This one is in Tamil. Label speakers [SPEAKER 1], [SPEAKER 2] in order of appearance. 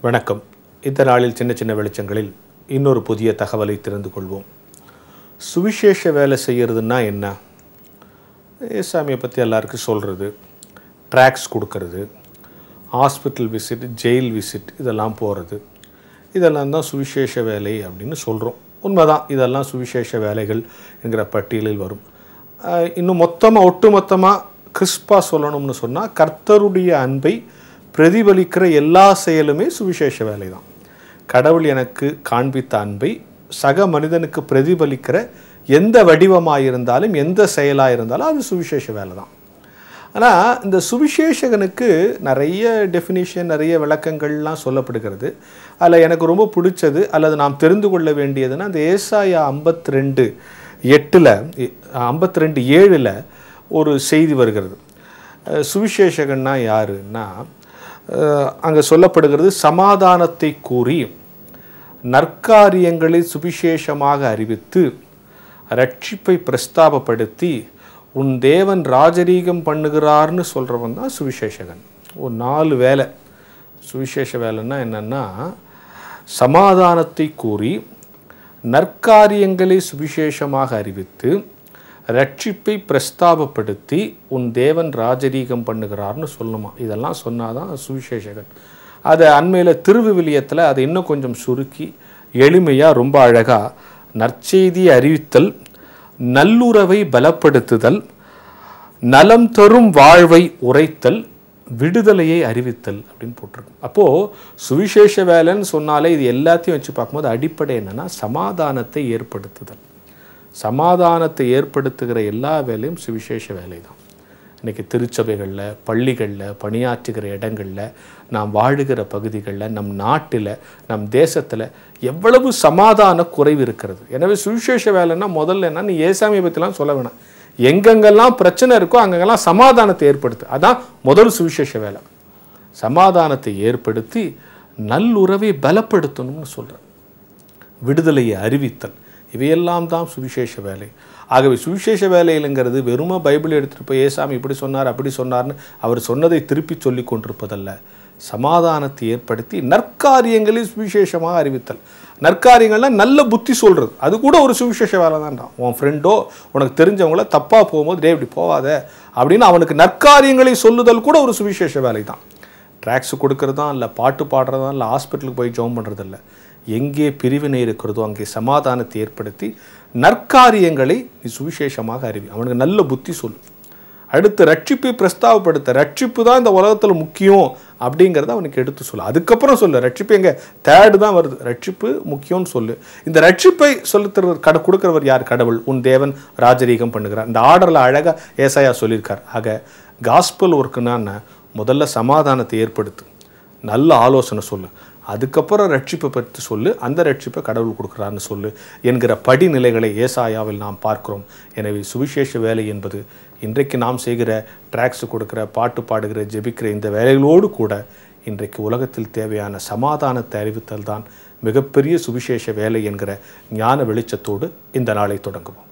[SPEAKER 1] வணக்கம் இந்த நாளில் சின்ன சின்ன வெளிச்சங்களில் இன்னொரு புதிய தகவலை தெரிந்து கொள்வோம் சுவிசேஷ வேலை செய்கிறதுன்னா என்ன ஏசாமியை பற்றி எல்லாருக்கும் சொல்கிறது ட்ராக்ஸ் கொடுக்கறது ஹாஸ்பிட்டல் விசிட் ஜெயில் விசிட் இதெல்லாம் போகிறது இதெல்லாம் தான் சுவிசேஷ வேலை அப்படின்னு சொல்கிறோம் உண்மைதான் இதெல்லாம் சுவிசேஷ வேலைகள் என்கிற பட்டியலில் வரும் ஆஹ் இன்னும் மொத்தமாக ஒட்டுமொத்தமாக கிறிஸ்பாக சொல்லணும்னு சொன்னால் கர்த்தருடைய அன்பை பிரதிபலிக்கிற எல்லா செயலுமே சுவிசேஷ வேலை தான் கடவுள் எனக்கு காண்பித்த அன்பை சக மனிதனுக்கு பிரதிபலிக்கிற எந்த வடிவமாக இருந்தாலும் எந்த செயலாக இருந்தாலும் அது சுவிசேஷ வேலை தான் ஆனால் இந்த சுவிசேஷகனுக்கு நிறைய டெஃபினிஷன் நிறைய விளக்கங்கள்லாம் சொல்லப்படுகிறது அதில் எனக்கு ரொம்ப பிடிச்சது அல்லது நாம் தெரிந்து கொள்ள வேண்டியதுன்னா அந்த ஏசாயா ஐம்பத்தி ரெண்டு எட்டில் ஐம்பத்தி ரெண்டு ஏழில் ஒரு செய்தி வருகிறது அஹ் சுவிசேஷகன்னா யாருன்னா அங்கே சொல்லப்படுகிறது சமாதானத்தை கூறி நற்காரியங்களை சுவிசேஷமாக அறிவித்து ரட்சிப்பை பிரஸ்தாபப்படுத்தி உன் தேவன் ராஜரீகம் பண்ணுகிறார்னு சொல்கிறவன் தான் சுவிசேஷகன் ஒரு நாலு வேலை சுவிசேஷ வேலைன்னா என்னென்னா சமாதானத்தை கூறி நற்காரியங்களை சுவிசேஷமாக அறிவித்து ரட்சிப்பை பிரஸ்தாபப்படுத்தி உன் தேவன் ராஜரீகம் பண்ணுகிறார்னு சொல்லணுமா இதெல்லாம் சொன்னாதான் சுவிசேஷகன் அதை அண்மையில் திருவிவிலியத்தில் அதை இன்னும் கொஞ்சம் சுருக்கி எளிமையாக ரொம்ப அழகாக நற்செய்தியை அறிவித்தல் நல்லுறவை பலப்படுத்துதல் நலம் தரும் வாழ்வை உரைத்தல் விடுதலையை அறிவித்தல் அப்படின்னு போட்டிருக்கு அப்போது சுவிசேஷ வேலைன்னு சொன்னாலே இது எல்லாத்தையும் வச்சு பார்க்கும்போது அடிப்படை என்னென்னா சமாதானத்தை ஏற்படுத்துதல் சமாதானத்தை ஏற்படுத்துகிற எல்லா வேலையும் சுவிசேஷ வேலை தான் இன்றைக்கி திருச்சபைகளில் பள்ளிகளில் பணியாற்றுகிற இடங்களில் நாம் வாழுகிற பகுதிகளில் நம் நாட்டில் நம் தேசத்தில் எவ்வளவு சமாதான குறைவு இருக்கிறது எனவே சுவிசேஷ வேலைன்னா முதல்ல என்ன நீ ஏசாமியை பற்றிலாம் சொல்ல வேணாம் எங்கெங்கெல்லாம் பிரச்சனை இருக்கோ அங்கெல்லாம் சமாதானத்தை ஏற்படுத்து அதான் முதல் சுவிசேஷ வேலை சமாதானத்தை ஏற்படுத்தி நல்லுறவை பலப்படுத்தணும்னு சொல்கிறேன் விடுதலையை அறிவித்தல் இவையெல்லாம் தான் சுவிசேஷ வேலை ஆகவே சுவிசேஷ வேலையிலுங்கிறது வெறும பைபிள் எடுத்துகிட்டு போய் ஏசாமி இப்படி சொன்னார் அப்படி சொன்னார்னு அவர் சொன்னதை திருப்பி சொல்லி கொண்டிருப்பதல்ல சமாதானத்தை ஏற்படுத்தி நற்காரியங்களை சுவிசேஷமாக அறிவித்தல் நற்காரியங்கள்னா நல்ல புத்தி சொல்கிறது அது கூட ஒரு சுவிசேஷ வேலை தான்டா உன் ஃப்ரெண்டோ உனக்கு தெரிஞ்சவங்கள தப்பாக போகும்போது டே இப்படி போகாத அப்படின்னு அவனுக்கு நற்காரியங்களை சொல்லுதல் கூட ஒரு சுவிசேஷ வேலை தான் ட்ராக்ஸ் கொடுக்கறதா இல்லை பாட்டு பாடுறதா இல்லை ஹாஸ்பிட்டலுக்கு போய் ஜோம் பண்ணுறதில்ல எங்கே பிரிவினை இருக்கிறதோ அங்கே சமாதானத்தை ஏற்படுத்தி நற்காரியங்களை நீ சுவிசேஷமாக அறிவி அவனுக்கு நல்ல புத்தி சொல்லு அடுத்து ரட்சிப்பை பிரஸ்தாவப்படுத்த ரட்சிப்பு தான் இந்த உலகத்தில் முக்கியம் அப்படிங்கிறத அவனுக்கு எடுத்து சொல்லு அதுக்கப்புறம் சொல்லு ரட்சிப்பு எங்கே தேர்டு தான் வருது ரட்சிப்பு முக்கியம்னு சொல்லு இந்த ரட்சிப்பை சொல்லுத்தர் கட கொடுக்குறவர் யார் கடவுள் உன் தேவன் ராஜரீகம் பண்ணுகிறார் இந்த ஆர்டரில் அழகாக ஏசாயா சொல்லியிருக்கார் ஆக காஸ்பல் ஒர்க்குன்னா முதல்ல சமாதானத்தை ஏற்படுத்து நல்ல ஆலோசனை சொல்லு அதுக்கப்புறம் ரட்சிப்பை பற்றி சொல்லு அந்த ரட்சிப்பை கடவுள் கொடுக்குறான்னு சொல்லு என்கிற படிநிலைகளை ஏசாயாவில் நாம் பார்க்கிறோம் எனவே சுவிசேஷ வேலை என்பது இன்றைக்கு நாம் செய்கிற ட்ராக்ஸ் கொடுக்குற பாட்டு பாடுகிற ஜெபிக்கிற இந்த வேலைகளோடு கூட இன்றைக்கு உலகத்தில் தேவையான சமாதானத்தை அறிவித்தல் தான் மிகப்பெரிய சுவிசேஷ வேலை என்கிற ஞான வெளிச்சத்தோடு இந்த நாளை தொடங்குவோம்